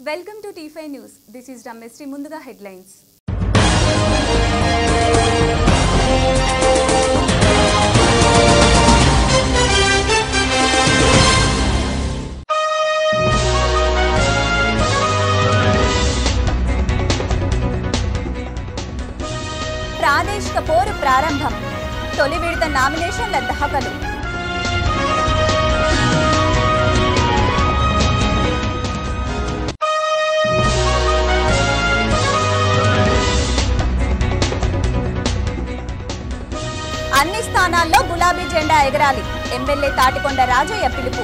Welcome to T five news this is Rameshri ముందుగా headlines ప్రాదేశిక పోరు ప్రారంభం తొలి విడత నామినేషన్ల దాఖలు అన్ని స్థానాల్లో గులాబీ జెండా ఎగరాలి ఎమ్మెల్యే తాటికొండ రాజయ్య పిలుపు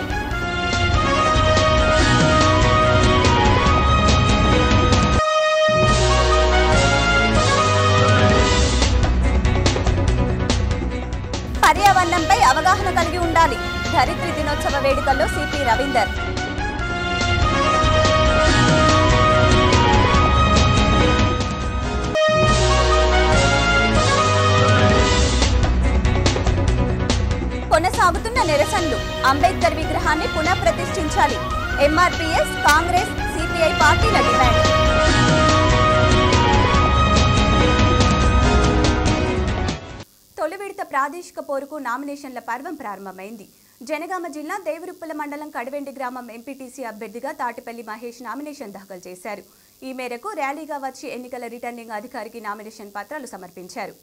పర్యావరణంపై అవగాహన కలిగి ఉండాలి ధరిత్రి దినోత్సవ వేడుకల్లో సిపి రవీందర్ కొనసాగుతున్న నిరసనలు అంబేద్కర్ విగ్రహాన్ని పునఃప్రతిష్ఠించాలి ఎంఆర్పీఎస్ కాంగ్రెస్ సిపిఐ పార్టీల డిమాండ్ తొలి విడత ప్రాదేశిక పోరుకు నామినేషన్ల పర్వం ప్రారంభమైంది జనగామ జిల్లా దేవరుప్పల మండలం కడివెండి గ్రామం ఎంపీటీసీ అభ్యర్థిగా తాటిపల్లి మహేష్ నామినేషన్ దాఖలు చేశారు ఈ మేరకు ర్యాలీగా వచ్చి ఎన్నికల రిటర్నింగ్ అధికారికి నామినేషన్ పత్రాలు సమర్పించారు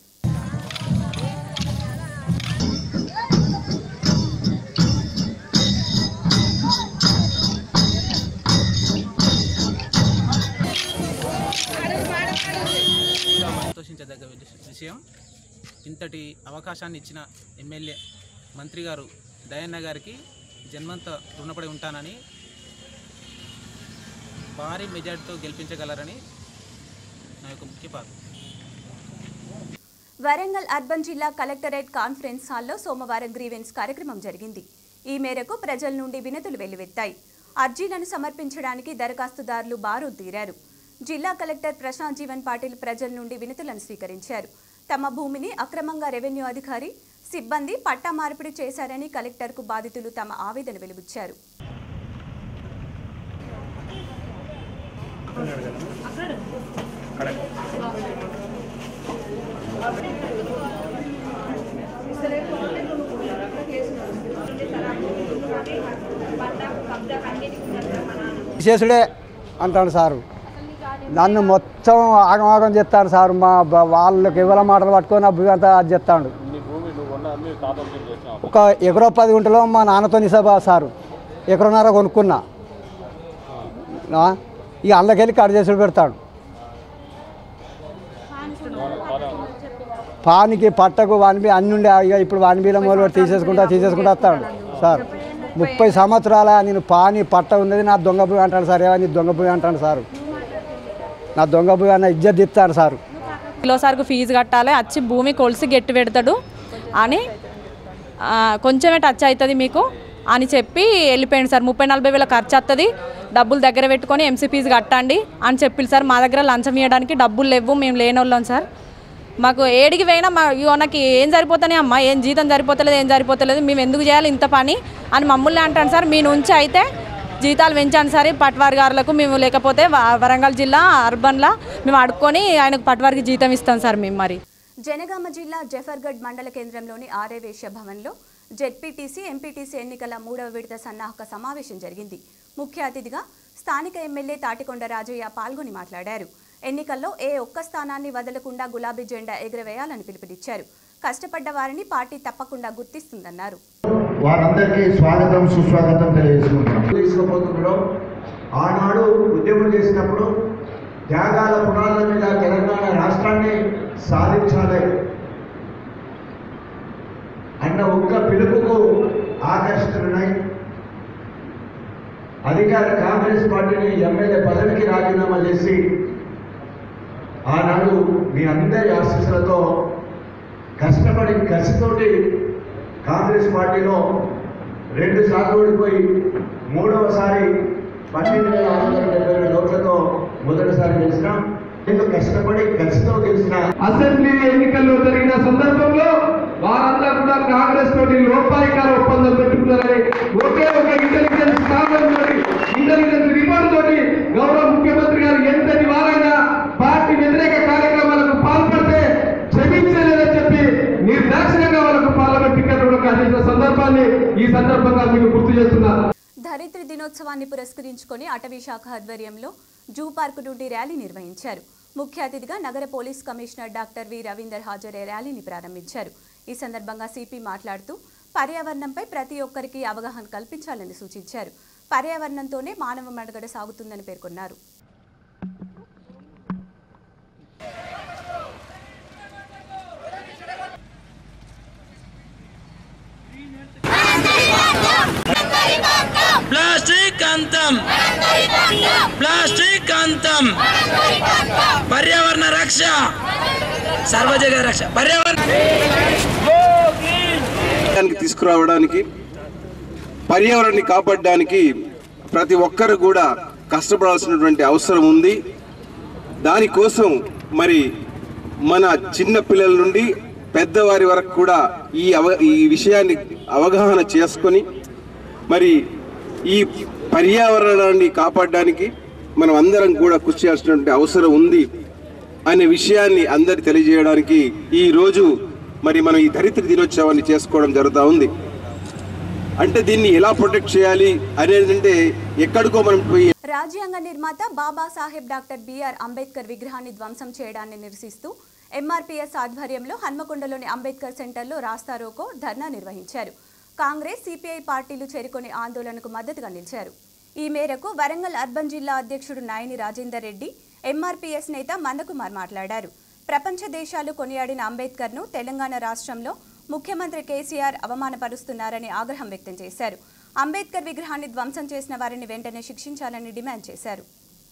సంతోషించదగ్గ విష- విషయం ఇంతటి అవకాశాన్ని ఇచ్చిన ఎమ్మెల్యే మంత్రి గారు దయన్న గారికి జన్మంత రుణపడి ఉంటానని భారీ మెజార్టీతో గెలిపించగలరని నా యొక్క ముఖ్య పాత్ర వరంగల్ అర్బన్ జిల్లా కలెక్టరేట్ కాన్ఫరెన్స్ హాల్లో సోమవారం గ్రీవెన్స్ కార్యక్రమం జరిగింది ఈ మేరకు ప్రజల నుండి వినతులు వెల్లువెత్తాయి అర్జీలను సమర్పించడానికి దరఖాస్తుదారులు బారు తీరారు జిల్లా కలెక్టర్ ప్రశాంత్ జీవన్ పాటిల్ ప్రజల నుండి వినతులను స్వీకరించారు తమ భూమిని అక్రమంగా రెవెన్యూ అధికారి సిబ్బంది పట్టా మార్పిడి చేశారని కలెక్టర్కు బాధితులు తమ ఆవేదన వెలుబుచ్చారు చేసుడే అంటాడు సారు నన్ను మొత్తం ఆగమాగం చెప్తాడు సారు మా బ- వాళ్ళకి ఎవరి మాటలు పట్టుకొని ఆ భూమి అంతా అది చెప్తాడు ఒక ఎకరో పది గుంటలో మా నాన్నతో నిసభ సారు ఎకరన్నర కొనుక్కున్నా ఆ? ఇక అందుకెళ్ళి కట్ చేసుడు పెడతాడు పానికి పట్టకు వానిబి అన్ని ఉండే ఇక ఇప్పుడు వానిబీల మొదలు పెట్టి తీసేసుకుంటా తీసేసుకుంటా వస్తాడు సార్ ముప్పై సంవత్సరాల నేను పాని పట్ట ఉన్నది నా దొంగ భూమి అంటాడు సార్ ఏమని దొంగ భూమి అంటాడు సారు నా దొంగ భూమి అన్న ఇజ్జత్ ఇస్తాడు సారు కిలోసార్కు ఫీజు కట్టాలి వచ్చి భూమి కొలిసి గట్టి పెడతాడు అని ఆ, కొంచెమే టచ్ అవుతుంది మీకు అని చెప్పి వెళ్ళిపోయింది సార్ ముప్పై నలభై వేల ఖర్చు వస్తుంది డబ్బులు దగ్గర పెట్టుకొని ఎంసీ ఫీజు కట్టండి అని చెప్పి సార్ మా దగ్గర లంచం ఇవ్వడానికి డబ్బులు లేవు మేము లేనోళ్ళం సార్ మాకు ఏడికి పోయినా మా ఇగో నాకు ఏం సరిపోతానే అమ్మా ఏం జీతం సరిపోతలేదు ఏం సరిపోతలేదు మేము ఎందుకు చేయాలి ఇంత పని అని మమ్మల్ని అంటాను సార్ మీ నుంచి అయితే జీతాలు పెంచాను సరే పట్వారి గారులకు మేము లేకపోతే వ- వరంగల్ జిల్లా అర్బన్లా మేము అడుక్కొని ఆయనకు పట్వారికి జీతం ఇస్తాం సార్ మేము మరి జనగామ జిల్లా జఫర్గఢ్ మండల కేంద్రంలోని ఆర్యవేశ్య భవన్లో జెడ్పీటీసీ ఎంపీటీసీ ఎన్నికల మూడవ విడత సన్నాహక సమావేశం జరిగింది ముఖ్య అతిథిగా స్థానిక ఎమ్మెల్యే తాటికొండ రాజయ్య పాల్గొని మాట్లాడారు ఎన్నికల్లో ఏ ఒక్క స్థానాన్ని వదలకుండా గులాబీ జెండా ఎగురవేయాలని పిలుపునిచ్చారు కష్టపడ్డ వారిని పార్టీ తప్పకుండా గుర్తిస్తుందన్నారు వారందరికీ స్వాగతం సుస్వాగతం తెలియజేసుకుంటున్నాం తీసుకుపోతున్నాడు ఆనాడు ఉద్యమం చేసినప్పుడు త్యాగాల పునాదుల మీద తెలంగాణ రాష్ట్రాన్ని సాధించాలి అన్న ఒక్క పిలుపుకు ఆకర్షితున్నాయి అధికార కాంగ్రెస్ పార్టీని ఎమ్మెల్యే పదవికి రాజీనామా చేసి ఆనాడు మీ అందరి ఆశీస్సులతో కష్టపడి కసితోటి కాంగ్రెస్ పార్టీలో రెండు సార్లు ఓడిపోయి మూడవసారి పన్నెండు వేల ఆరు వందల డెబ్బై రెండు ఓట్లతో మొదటిసారి గెలిచినాం ఎంతో కష్టపడి కసితో గెలిచిన అసెంబ్లీ ఎన్నికల్లో జరిగిన సందర్భంలో వారంతా కూడా కాంగ్రెస్ తోటి లోపాయికార ఒప్పందం పెట్టుకున్నారని ఒకే ఒక ఇంటెలిజెన్స్ కారణం ఇంటెలిజెన్స్ రిపోర్ట్ తోటి గౌరవ ఈ సందర్భంగా మీకు గుర్తు చేస్తున్నాను ధరిత్రి దినోత్సవాన్ని పురస్కరించుకొని అటవీ శాఖ ఆధ్వర్యంలో జూ పార్కు నుండి ర్యాలీ నిర్వహించారు ముఖ్య అతిథిగా నగర police commissioner doctor V Ravinder హాజరే ర్యాలీని ప్రారంభించారు ఈ సందర్భంగా సిపి మాట్లాడుతూ పర్యావరణంపై ప్రతి ఒక్కరికి అవగాహన కల్పించాలని సూచించారు పర్యావరణంతోనే మానవ మనుగడ సాగుతుందని పేర్కొన్నారు ప్లాస్టిక్ అంతం ప్లాస్టిక్ అంతం పర్యావరణ రక్ష సర్వజగ రక్ష పర్యావరణ దానికి తీసుకురావడానికి పర్యావరణాన్ని కాపాడడానికి ప్రతి ఒక్కరు కూడా కష్టపడాల్సినటువంటి అవసరం ఉంది దానికోసం మరి మన చిన్న పిల్లల నుండి పెద్దవారి వరకు కూడా ఈ అవ ఈ విషయాన్ని అవగాహన చేసుకొని మరి ఈ పర్యావరణాన్ని కాపాడడానికి మనం అందరం కూడా కృషి చేయాల్సినటువంటి అవసరం ఉంది అనే విషయాన్ని అందరి తెలియజేయడానికి ఈ రోజు మరి మనం ఈ ధరిత్రి దినోత్సవాన్ని చేసుకోవడం జరుగుతూ ఉంది అంటే దీన్ని ఎలా ప్రొటెక్ట్ చేయాలి అనేది అంటే ఎక్కడికో మనం పోయి రాజ్యాంగ నిర్మాత బాబాసాహెబ్ డాక్టర్ బిఆర్ అంబేద్కర్ విగ్రహాన్ని ధ్వంసం చేయడాన్ని నిరసిస్తూ ఎంఆర్పీఎస్ ఆధ్వర్యంలో హన్మకొండలోని అంబేద్కర్ సెంటర్లో రాస్తారోకో ధర్నా నిర్వహించారు కాంగ్రెస్ సిపిఐ పార్టీలు చేరుకొని ఆందోళనకు మద్దతుగా నిలిచారు ఈ మేరకు వరంగల్ అర్బన్ జిల్లా అధ్యక్షుడు నాయని రాజేందర్ రెడ్డి ఎంఆర్పీఎస్ నేత మందకుమార్ మాట్లాడారు ప్రపంచ దేశాలు కొనియాడిన అంబేద్కర్ను తెలంగాణ రాష్ట్రంలో ముఖ్యమంత్రి కేసీఆర్ అవమానపరుస్తున్నారని ఆగ్రహం వ్యక్తం చేశారు అంబేద్కర్ విగ్రహాన్ని ధ్వంసం చేసిన వారిని వెంటనే శిక్షించాలని డిమాండ్ చేశారు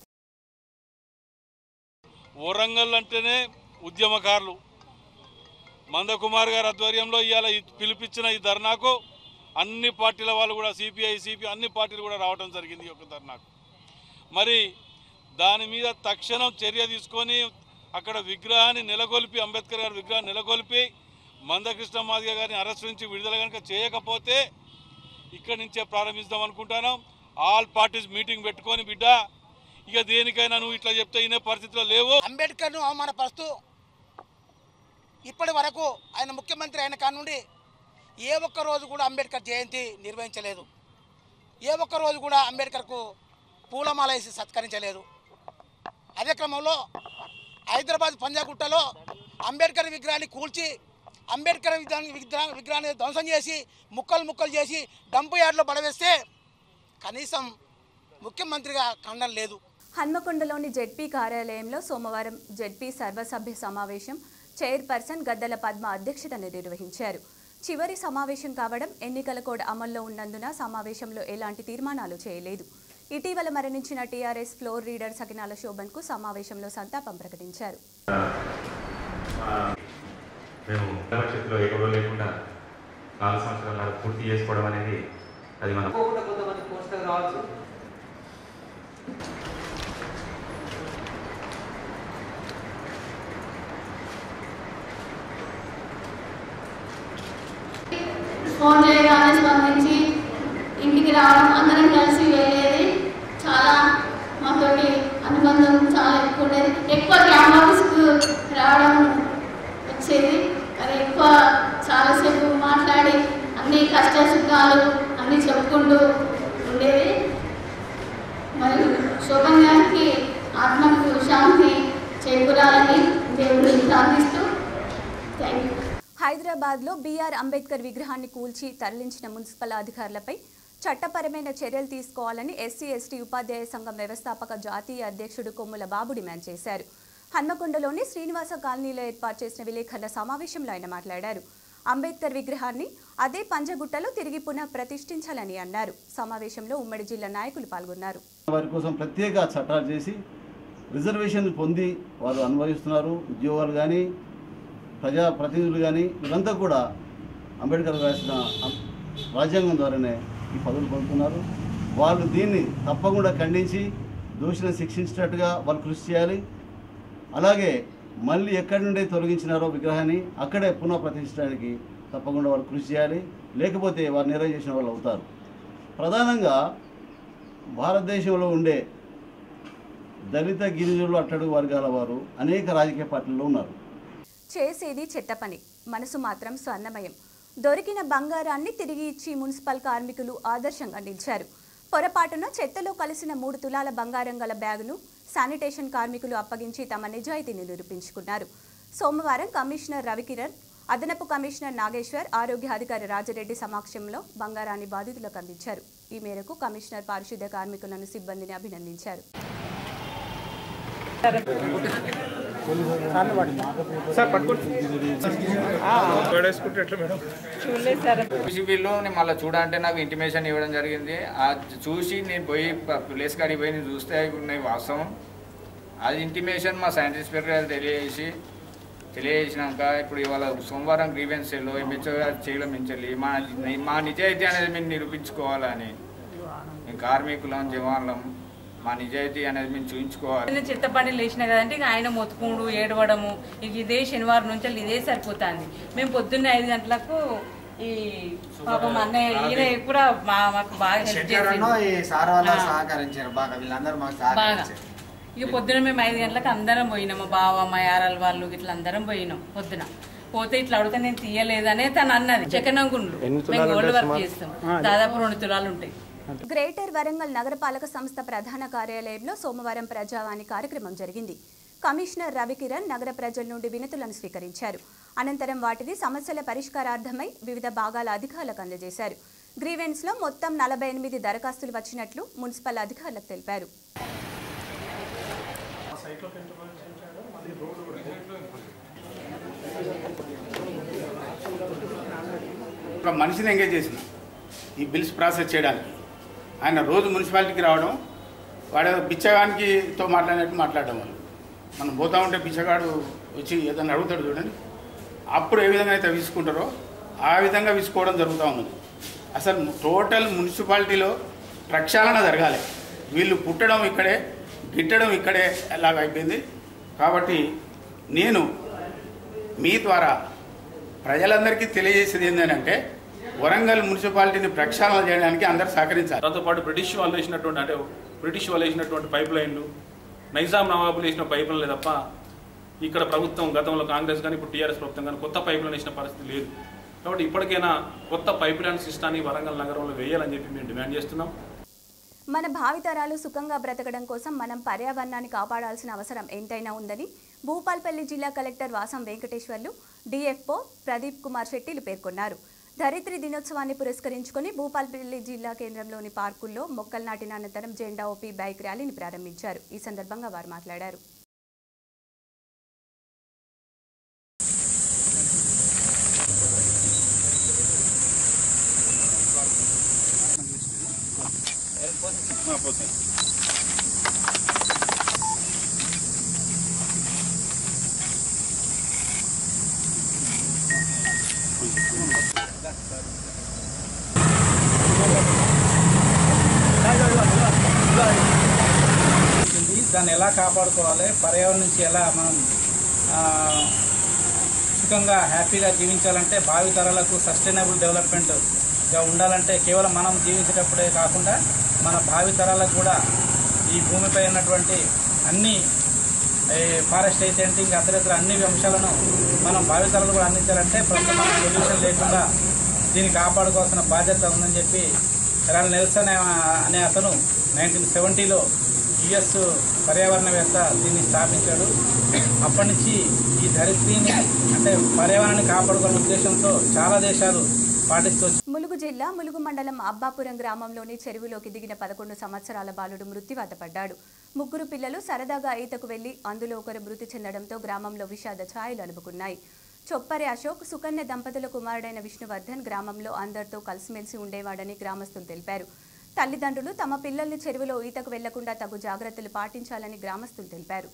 వరంగల్ అంటేనే ఉద్యమకారులు మందకుమార్ గారి ఆధ్వర్యంలో ఇవాళ ఈ పిలిపించిన ఈ ధర్నాకు అన్ని పార్టీల వాళ్ళు కూడా సిపిఐ సిపిఐ అన్ని పార్టీలు కూడా రావడం జరిగింది ఈ యొక్క ధర్నాకు మరి దాని మీద తక్షణం చర్య తీసుకొని అక్కడ విగ్రహాన్ని నెలకొల్పి అంబేద్కర్ గారి విగ్రహాన్ని నెలకొల్పి మందకృష్ణ మాదిగ గారిని అరెస్ట్ నుంచి విడుదల కనుక చేయకపోతే ఇక్కడి నుంచే ప్రారంభిస్తాం అనుకుంటాను ఆల్ పార్టీస్ మీటింగ్ పెట్టుకొని బిడ్డ ఇక దేనికైనా నువ్వు ఇట్లా చెప్తే ఇనే పరిస్థితిలో లేవు అంబేద్కర్ను అవమానపరుస్తూ ఇప్పటి వరకు ఆయన ముఖ్యమంత్రి అయిన కాడ నుండి ఏ ఒక్క రోజు కూడా అంబేద్కర్ జయంతి నిర్వహించలేదు ఏ ఒక్క రోజు కూడా అంబేద్కర్కు పూలమాల వేసి సత్కరించలేదు అదే క్రమంలో హైదరాబాద్ పంజాగుట్టలో అంబేద్కర్ విగ్రహాన్ని కూల్చి అంబేద్కర్ విగ్రహాన్ని విగ్రహ- విగ్రహాన్ని ధ్వంసం చేసి ముక్కలు ముక్కలు చేసి డంపు యార్డ్లో పడవేస్తే కనీసం ముఖ్యమంత్రిగా ఖండన లేదు హన్మకొండలోని జెడ్పీ కార్యాలయంలో సోమవారం జెడ్పీ సర్వసభ్య సమావేశం చైర్పర్సన్ గద్దల పద్మ అధ్యక్షతన నిర్వహించారు చివరి సమావేశం కావడం ఎన్నికల కోడ్ అమల్లో ఉన్నందున సమావేశంలో ఎలాంటి తీర్మానాలు చేయలేదు ఇటీవల మరణించిన టీఆర్ఎస్ ఫ్లోర్ రీడర్ సకినాల శోభన్కు సమావేశంలో సంతాపం ప్రకటించారు మేము భవిష్యత్తులో ఏ గొడవ లేకుండా నాలుగు సంవత్సరాలు పూర్తి చేసుకోవడం అనేది అది మనం కొంతమంది పోస్టర్ రావచ్చు ఫోన్ చేయగానే స్పందించి ఇంటికి రావడం అందరం కలిసి వెళ్ళేది చాలా మాతోటి అనుబంధం చాలా ఎక్కువ ఉండేది ఎక్కువ క్యాంప్ ఆఫీస్కు రావడం వచ్చేది అది ఎక్కువ చాలాసేపు మాట్లాడి అన్ని కష్ట సుఖాలు అన్నీ చెప్పుకుంటూ ఉండేది మరి శోభన్ గారికి ఆత్మకు శాంతి చేకూరాలని దేవుడిని ప్రార్థిస్తూ థ్యాంక్ యూ హైదరాబాద్లో బీఆర్ అంబేద్కర్ విగ్రహాన్ని కూల్చి తరలించిన మున్సిపల్ అధికారులపై చట్టపరమైన చర్యలు తీసుకోవాలని ఎస్సీ ఎస్టీ ఉపాధ్యాయ సంఘం వ్యవస్థాపక జాతీయ అధ్యక్షుడు కొమ్ముల బాబు డిమాండ్ చేశారు హన్మకొండలోని శ్రీనివాస కాలనీలో ఏర్పాటు చేసిన విలేకరుల సమావేశంలో ఆయన మాట్లాడారు అంబేద్కర్ విగ్రహాన్ని అదే పంజగుట్టలో తిరిగి పునః ప్రతిష్ఠించాలని అన్నారు సమావేశంలో ఉమ్మడి జిల్లా నాయకులు పాల్గొన్నారు వారి కోసం ప్రత్యేక చట్టాలు చేసి రిజర్వేషన్ పొంది వారు అనుభవిస్తున్నారు ఉద్యోగాలు కానీ ప్రజా ప్రతినిధులు కానీ వీళ్ళంతా కూడా అంబేద్కర్ రాసిన అం- రాజ్యాంగం ద్వారానే ఈ పదవులు పొందుతున్నారు వాళ్ళు దీన్ని తప్పకుండా ఖండించి దోషులను శిక్షించినట్టుగా వాళ్ళు కృషి చేయాలి అలాగే మళ్ళీ ఎక్కడి నుండి తొలగించినారో విగ్రహాన్ని అక్కడే పునః ప్రతిష్ఠించడానికి తప్పకుండా వాళ్ళు కృషి చేయాలి లేకపోతే వారు నిర్ణయం చేసిన వాళ్ళు అవుతారు ప్రధానంగా భారతదేశంలో ఉండే దళిత గిరిజనులు అట్టడుగు వర్గాల వారు అనేక రాజకీయ పార్టీల్లో ఉన్నారు చేసేది చెట్ట పని మనసు మాత్రం స్వర్ణమయం దొరికిన బంగారాన్ని తిరిగి ఇచ్చి మున్సిపల్ కార్మికులు ఆదర్శంగా నిలిచారు పొరపాటున చెత్తలో కలిసిన మూడు తులాల బంగారం గల బ్యాగును శానిటేషన్ కార్మికులు అప్పగించి తమ నిజాయితీని నిరూపించుకున్నారు సోమవారం కమిషనర్ రవికిరణ్ అదనపు కమిషనర్ నాగేశ్వర్ ఆరోగ్య అధికారి రాజరెడ్డి సమక్షంలో బంగారాన్ని బాధితులకు అందించారు ఈ మేరకు కమిషనర్ పారిశుద్ధ కార్మికులను సిబ్బందిని అభినందించారు చూసి వీళ్ళు నేను మళ్ళీ చూడంటే నాకు ఇంటిమేషన్ ఇవ్వడం జరిగింది ఆ చూసి నేను పోయి ప- ప్లేస్ కాడికి పోయి నేను చూస్తే అవి ఉన్నాయి వాస్తవం అది ఇంటిమేషన్ మా సైన్స్ ఇన్స్పెక్టర్ గారు తెలియజేసి తెలియజేసినాక ఇప్పుడు ఇవాళ సోమవారం గ్రీవెన్స్ సెల్లో ఎంహెచ్ఓ గారు చేయడం మించాలి మా మా నిజాయితీ అనేది మేము నిరూపించుకోవాలని మేము కార్మికులం జవాన్లం మా నిజాయితీ అనేది మేము చూపించుకోవాలి నేను చిత్త పని లేచిన కదంటే ఇక ఆయన మొత్తుకుడు ఏడవడము ఇక ఇదే శనివారం నుంచి ఇదే సరిపోతుంది మేము పొద్దున్నే ఐదు గంటలకు ఈ పాపం అన్నయ్య ఈయన కూడా మా మాకు బాగా హెల్ప్ శంకరన్న ఈ సార్ వాళ్ళ చేసింది సహకరించారు బాగా వీళ్ళందరూ మాకు బాగా సహకరించారు ఇక పొద్దున మేము ఐదు గంటలకు అందరం పోయినాం మా బావ మా యారాల వాళ్ళు ఇట్లా అందరం పోయినాం పొద్దున పోతే ఇట్లా అడిగితే నేను తీయలేదనే తను అన్నది చెకనంగుండ్లు ఎన్ని మేము తులాలు గోల్డ్ ఉంటాయి వర్క్ సుమారు? చేస్తాం ఆ, దాదాపు రెండు తులాలు ఉంటాయి గ్రేటర్ వరంగల్ నగరపాలక సంస్థ ప్రధాన కార్యాలయంలో సోమవారం ప్రజావాణి కార్యక్రమం జరిగింది కమిషనర్ రవికిరణ్ నగర ప్రజల నుండి వినతులను స్వీకరించారు అనంతరం వాటిని సమస్యల పరిష్కారార్థమై వివిధ భాగాల అధికారులకు అందజేశారు గ్రీవెన్స్ లో మొత్తం నలభై ఎనిమిది దరఖాస్తులు వచ్చినట్లు మున్సిపల్ అధికారులకు తెలిపారు ఒక మనిషిని ఎంగేజ్ చేసిన ఈ బిల్స్ ప్రాసెస్ చేయడానికి ఆయన రోజు మున్సిపాలిటీకి రావడం వాడు బిచ్చగానికి తో మాట్లాడినట్టు మాట్లాడడం వాళ్ళు మనం పోతా ఉంటే బిచ్చగాడు వచ్చి ఏదైనా అడుగుతాడు చూడండి అప్పుడు ఏ విధంగా అయితే విసుకుంటారో ఆ విధంగా విసుకోవడం జరుగుతూ ఉన్నది అసలు టోటల్ మున్సిపాలిటీలో ప్రక్షాళన జరగాలి వీళ్ళు పుట్టడం ఇక్కడే గిట్టడం ఇక్కడే ఎలాగ అయిపోయింది కాబట్టి నేను మీ ద్వారా ప్రజలందరికీ తెలియజేసేది ఏంటంటే వరంగల్ మున్సిపాలిటీని ప్రక్షాళన చేయడానికి అందరూ సహకరించాలి దాంతోపాటు బ్రిటిష్ వాళ్ళు వేసినటువంటి అంటే బ్రిటిష్ వాళ్ళు వేసినటువంటి పైప్ లైన్లు నైజాం నవాబులు వేసిన పైప్ లైన్లు తప్ప ఇక్కడ ప్రభుత్వం గతంలో కాంగ్రెస్ కానీ ఇప్పుడు టీఆర్ఎస్ ప్రభుత్వం కానీ కొత్త పైప్ లైన్ వేసిన పరిస్థితి లేదు కాబట్టి ఇప్పటికైనా కొత్త పైప్ లైన్ సిస్టాన్ని వరంగల్ నగరంలో వేయాలని చెప్పి మేము డిమాండ్ చేస్తున్నాం మన భావితరాలు సుఖంగా బ్రతకడం కోసం మనం పర్యావరణాన్ని కాపాడాల్సిన అవసరం ఎంతైనా ఉందని భూపాల్పల్లి జిల్లా కలెక్టర్ వాసం వెంకటేశ్వర్లు డిఎఫ్ఓ ప్రదీప్ కుమార్ శెట్టిలు పేర్కొన్నారు ధరిత్రి దినోత్సవాన్ని పురస్కరించుకొని భూపాల్పల్లి జిల్లా కేంద్రంలోని పార్కుల్లో మొక్కలు నాటిన అనంతరం జెండా ఓపీ బైక్ ర్యాలీని ప్రారంభించారు ఈ సందర్భంగా వారు మాట్లాడారు ఉంటుంది దాన్ని ఎలా కాపాడుకోవాలి పర్యావరణం నుంచి ఎలా మనం ఆ, సుఖంగా హ్యాపీగా జీవించాలంటే భావి తరాలకు సస్టైనబుల్ డెవలప్మెంట్గా ఉండాలంటే కేవలం మనం జీవించేటప్పుడే కాకుండా మన భావి తరాలకు కూడా ఈ భూమిపై ఉన్నటువంటి అన్ని ఫారెస్ట్ అయితే ఏంటి ఇంకా అతరితర అన్ని అంశాలను మనం భావితరాలు కూడా అందించాలంటే ప్రస్తుతం పొల్యూషన్ లేకుండా దీన్ని కాపాడుకోవాల్సిన బాధ్యత ఉందని చెప్పి రాల్ నెల్సన్ అనే అతను నైన్టీన్ సెవెంటీలో యుఎస్ పర్యావరణవేత్త దీన్ని స్థాపించాడు అప్పటి నుంచి ఈ ధరిత్రిని అంటే పర్యావరణాన్ని కాపాడుకునే ఉద్దేశంతో చాలా దేశాలు పాటిస్తూ ములుగు జిల్లా ములుగు మండలం అబ్బాపురం గ్రామంలోని చెరువులోకి దిగిన పదకొండు సంవత్సరాల బాలుడు మృత్యువాత పడ్డాడు ముగ్గురు పిల్లలు సరదాగా ఈతకు వెళ్లి అందులో ఒకరు మృతి చెందడంతో గ్రామంలో విషాద ఛాయలు అలుముకున్నాయి చొప్పరి అశోక్ సుకన్య దంపతుల కుమారుడైన విష్ణువర్ధన్ గ్రామంలో అందరితో కలిసిమెలిసి ఉండేవాడని గ్రామస్తులు తెలిపారు తల్లిదండ్రులు తమ పిల్లల్ని చెరువులో ఈతకు వెళ్లకుండా తగు జాగ్రత్తలు పాటించాలని గ్రామస్తులు తెలిపారు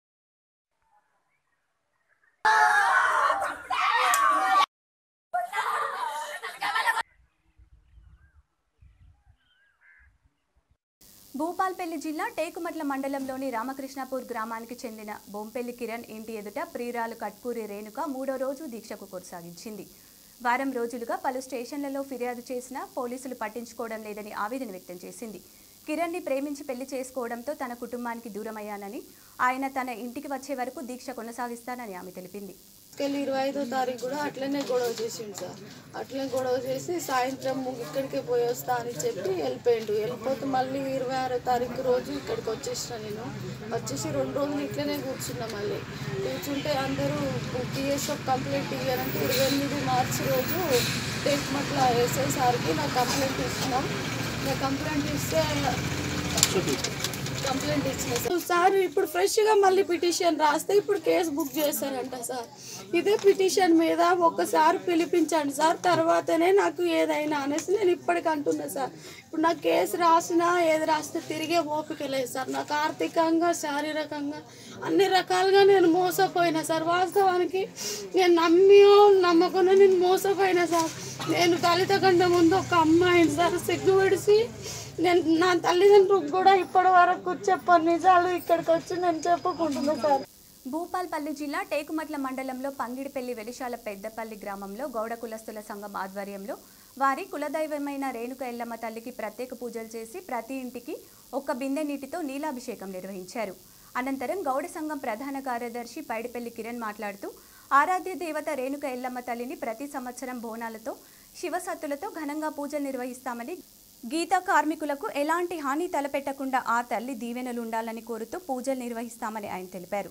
భూపాల్పల్లి జిల్లా టేకుమట్ల మండలంలోని రామకృష్ణపూర్ గ్రామానికి చెందిన బొంపెల్లి కిరణ్ ఇంటి ఎదుట ప్రియురాలు కట్కూరి రేణుక మూడో రోజు దీక్షకు కొనసాగించింది వారం రోజులుగా పలు స్టేషన్లలో ఫిర్యాదు చేసినా పోలీసులు పట్టించుకోవడం లేదని ఆవేదన వ్యక్తం చేసింది కిరణ్ని ప్రేమించి పెళ్లి చేసుకోవడంతో తన కుటుంబానికి దూరమయ్యానని ఆయన తన ఇంటికి వచ్చే వరకు దీక్ష కొనసాగిస్తానని ఆమె తెలిపింది వెళ్ళి ఇరవై ఐదో తారీఖు కూడా అట్లనే గొడవ చేసిండు సార్ అట్లనే గొడవ చేసి సాయంత్రం ఇక్కడికే పోయి వస్తా అని చెప్పి వెళ్ళిపోయిండు వెళ్ళిపోతే మళ్ళీ ఇరవై ఆరో తారీఖు రోజు ఇక్కడికి వచ్చేసిన నేను వచ్చేసి రెండు రోజులు ఇట్లనే కూర్చున్నా మళ్ళీ కూర్చుంటే అందరూ పిఎస్ఓ కంప్లైంట్ ఇవ్వాలంటే ఇరవై ఎనిమిది మార్చి రోజు టెక్మట్ల ఎస్ఐ సార్కి నా కంప్లైంట్ ఇచ్చినాం నా కంప్లైంట్ ఇస్తే కంప్లైంట్ ఇచ్చిన సార్ సార్ ఇప్పుడు ఫ్రెష్గా మళ్ళీ పిటిషన్ రాస్తే ఇప్పుడు కేసు బుక్ చేశారంట సార్ ఇదే పిటిషన్ మీద ఒక్కసారి పిలిపించండి సార్ తర్వాతనే నాకు ఏదైనా అనేసి నేను ఇప్పటికి అంటున్నా సార్ ఇప్పుడు నాకు కేసు రాసినా ఏది రాసినా తిరిగే ఓపిక లేదు సార్ నాకు ఆర్థికంగా శారీరకంగా అన్ని రకాలుగా నేను మోసపోయినా సార్ వాస్తవానికి నేను నమ్మియో నమ్మకుండా నేను మోసపోయినా సార్ నేను దళిత కంటే ముందు ఒక అమ్మాయిని సార్ సిగ్గు విడిసి నేను నా తల్లిదండ్రులకు కూడా ఇప్పటి వరకు చెప్పాను నిజాలు ఇక్కడికి వచ్చి నేను చెప్పుకుంటున్నా సార్ భూపాల్పల్లి జిల్లా టేకుమట్ల మండలంలో పంగిడిపల్లి వెలిశాల పెద్దపల్లి గ్రామంలో గౌడ కులస్తుల సంఘం ఆధ్వర్యంలో వారి కులదైవమైన రేణుక ఎల్లమ్మ తల్లికి ప్రత్యేక పూజలు చేసి ప్రతి ఇంటికి ఒక్క బిందె నీటితో నీలాభిషేకం నిర్వహించారు అనంతరం గౌడ సంఘం ప్రధాన కార్యదర్శి పైడిపల్లి కిరణ్ మాట్లాడుతూ ఆరాధ్య దేవత రేణుక ఎల్లమ్మ తల్లిని ప్రతి సంవత్సరం బోనాలతో శివసత్తులతో ఘనంగా పూజలు నిర్వహిస్తామని గీతా కార్మికులకు ఎలాంటి హాని తలపెట్టకుండా ఆ తల్లి దీవెనలుండాలని కోరుతూ పూజలు నిర్వహిస్తామని ఆయన తెలిపారు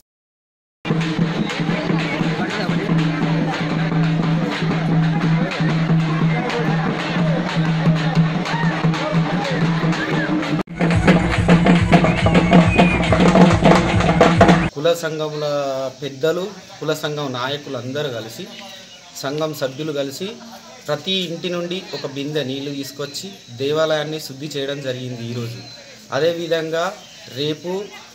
కుల సంఘముల పెద్దలు కుల సంఘం నాయకులు అందరూ కలిసి సంఘం సభ్యులు కలిసి ప్రతి ఇంటి నుండి ఒక బిందె నీళ్లు తీసుకొచ్చి దేవాలయాన్ని శుద్ధి చేయడం జరిగింది ఈరోజు అదేవిధంగా రేపు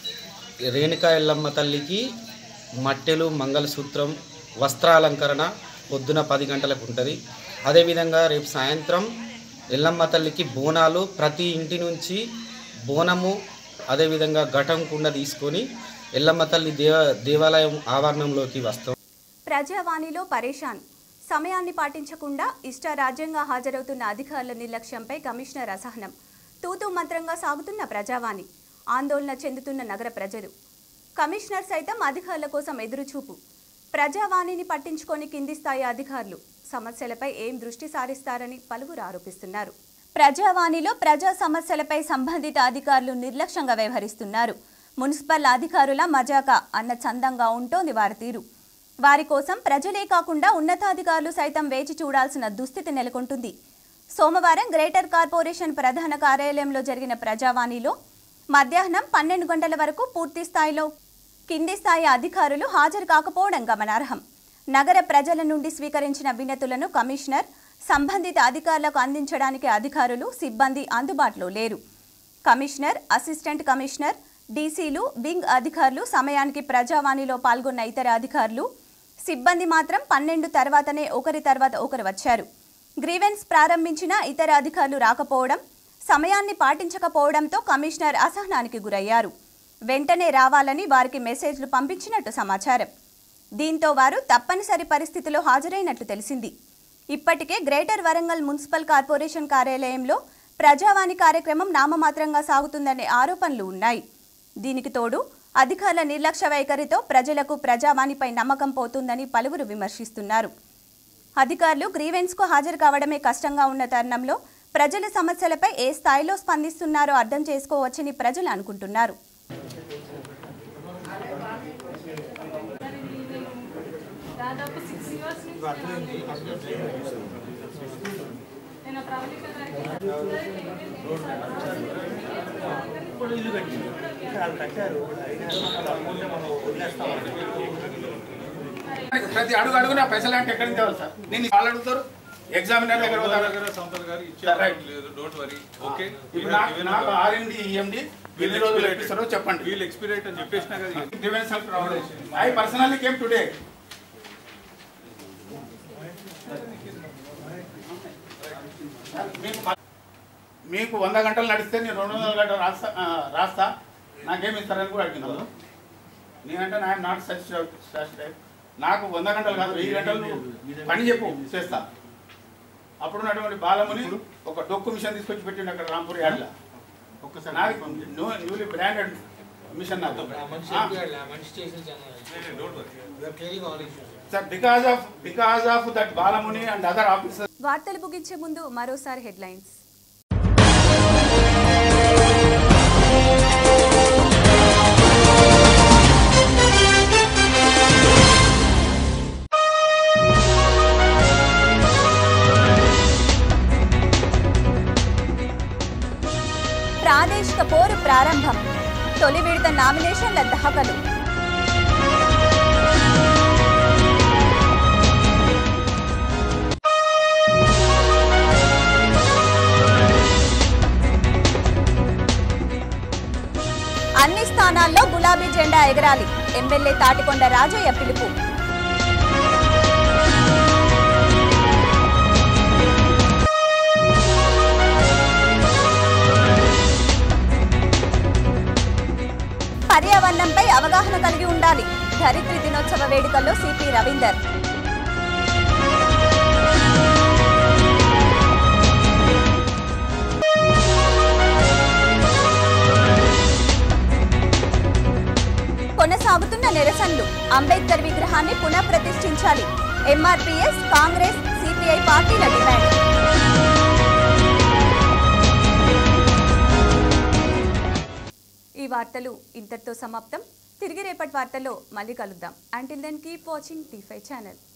రేణుకా ఎల్లమ్మ తల్లికి మట్టెలు మంగళసూత్రం వస్త్రాలంకరణ పొద్దున పది గంటలకు ఉంటుంది అదేవిధంగా రేపు సాయంత్రం ఎల్లమ్మ తల్లికి బోనాలు ప్రతి ఇంటి నుంచి బోనము అదేవిధంగా ఘటం కుండ తీసుకొని ఎల్లమ్మ తల్లి దేవ దేవాలయం ఆవరణంలోకి వస్తాం ప్రజావాణిలో పరేషాన్ సమయాన్ని పాటించకుండా ఇష్టారాజ్యంగా హాజరవుతున్న అధికారుల నిర్లక్ష్యంపై కమిషనర్ అసహనం తూతూ మంత్రంగా సాగుతున్న ప్రజావాణి ఆందోళన చెందుతున్న నగర ప్రజలు కమిషనర్ సైతం అధికారుల కోసం ఎదురుచూపు ప్రజావాణిని పట్టించుకొని కింది స్థాయి అధికారులు సమస్యలపై ఏం దృష్టి సారిస్తారని పలువురు ఆరోపిస్తున్నారు ప్రజావాణిలో ప్రజా సమస్యలపై సంబంధిత అధికారులు నిర్లక్ష్యంగా వ్యవహరిస్తున్నారు మున్సిపల్ అధికారుల మజాక అన్న చందంగా ఉంటోంది వారి తీరు వారి కోసం ప్రజలే కాకుండా ఉన్నతాధికారులు సైతం వేచి చూడాల్సిన దుస్థితి నెలకొంటుంది సోమవారం గ్రేటర్ కార్పొరేషన్ ప్రధాన కార్యాలయంలో జరిగిన ప్రజావాణిలో మధ్యాహ్నం పన్నెండు గంటల వరకు పూర్తి స్థాయిలో కింది స్థాయి అధికారులు హాజరు కాకపోవడం గమనార్హం నగర ప్రజల నుండి స్వీకరించిన వినతులను కమిషనర్ సంబంధిత అధికారులకు అందించడానికి అధికారులు సిబ్బంది అందుబాటులో లేరు కమిషనర్ అసిస్టెంట్ కమిషనర్ డీసీలు వింగ్ అధికారులు సమయానికి ప్రజావాణిలో పాల్గొన్న ఇతర అధికారులు సిబ్బంది మాత్రం పన్నెండు తర్వాతనే ఒకరి తర్వాత ఒకరు వచ్చారు గ్రీవెన్స్ ప్రారంభించిన ఇతర అధికారులు రాకపోవడం సమయాన్ని పాటించకపోవడంతో కమిషనర్ అసహనానికి గురయ్యారు వెంటనే రావాలని వారికి మెసేజ్లు పంపించినట్టు సమాచారం దీంతో వారు తప్పనిసరి పరిస్థితిలో హాజరైనట్లు తెలిసింది ఇప్పటికే గ్రేటర్ వరంగల్ మున్సిపల్ కార్పొరేషన్ కార్యాలయంలో ప్రజావాణి కార్యక్రమం నామమాత్రంగా సాగుతుందనే ఆరోపణలు ఉన్నాయి దీనికి తోడు అధికారుల నిర్లక్ష్య వైఖరితో ప్రజలకు ప్రజావాణిపై నమ్మకం పోతుందని పలువురు విమర్శిస్తున్నారు అధికారులు గ్రీవెన్స్కు హాజరు కావడమే కష్టంగా ఉన్న తరుణంలో ప్రజల సమస్యలపై ఏ స్థాయిలో స్పందిస్తున్నారో అర్థం చేసుకోవచ్చని ప్రజలు అనుకుంటున్నారు దాదాపు సిక్స్ ఇయర్స్ నేను ప్రతి అడుగు అడుగున పైసలు అంటే ఎక్కడి నుంచి తేవాలి సార్ నేను వాళ్ళు అడుగుతారు ఎగ్జామినర్ దగ్గర పోతారు. Right. డోంట్ వరీ ఓకే ఇప్పుడు నాకు- నాకు ఆర్ఎండి ఈఎండి ఎన్ని రోజులు ఎక్కిస్తారో చెప్పండి వీళ్ళు ఎక్స్పీరియట్ అని చెప్పేసినా కదా grievance I personally came today మీకు వంద గంటలు నడిస్తే నేను రెండు వందల గంటలు రాస్తా ఆ, రాస్తా నాకేమి ఇస్తారని కూడా అడిగినాను నేనంటే I'm not such such type నాకు వంద గంటలు కాదు వెయ్యి గంటలు నువ్వు పని చెప్పు చేస్తా అప్పుడున్నటువంటి బాలముని ఒక డొక్కు మిషన్ తీసుకొచ్చి పెట్టిండు అక్కడ రాంపూర్ యాడ్లో ఒక్కసారి నాది న్యూలీ బ్రాండెడ్ మిషన్ నాకు మనిషి మనిషి చేసిన sir because of because of that Balamuni and other officer వార్తలు ముగించే ముందు మరోసారి హెడ్లైన్స్ ప్రాదేశిక పోరు ప్రారంభం తొలి విడత నామినేషన్ల దాఖలు అన్ని స్థానాల్లో గులాబీ జెండా ఎగరాలి ఎమ్మెల్యే తాటికొండ రాజయ్య పిలుపు పర్యావరణంపై అవగాహన కలిగి ఉండాలి ధరిత్రి దినోత్సవ వేడుకల్లో సిపి రవీందర్ కొనసాగుతున్న నిరసనలు అంబేద్కర్ విగ్రహాన్ని పునఃప్రతిష్ఠించాలి ఎంఆర్పీఎస్ కాంగ్రెస్ సిపిఐ పార్టీల డిమాండ్ ఈ వార్తలు ఇంతటితో సమాప్తం తిరిగి రేపటి వార్తల్లో మళ్ళీ కలుద్దాం until then keep watching T five channel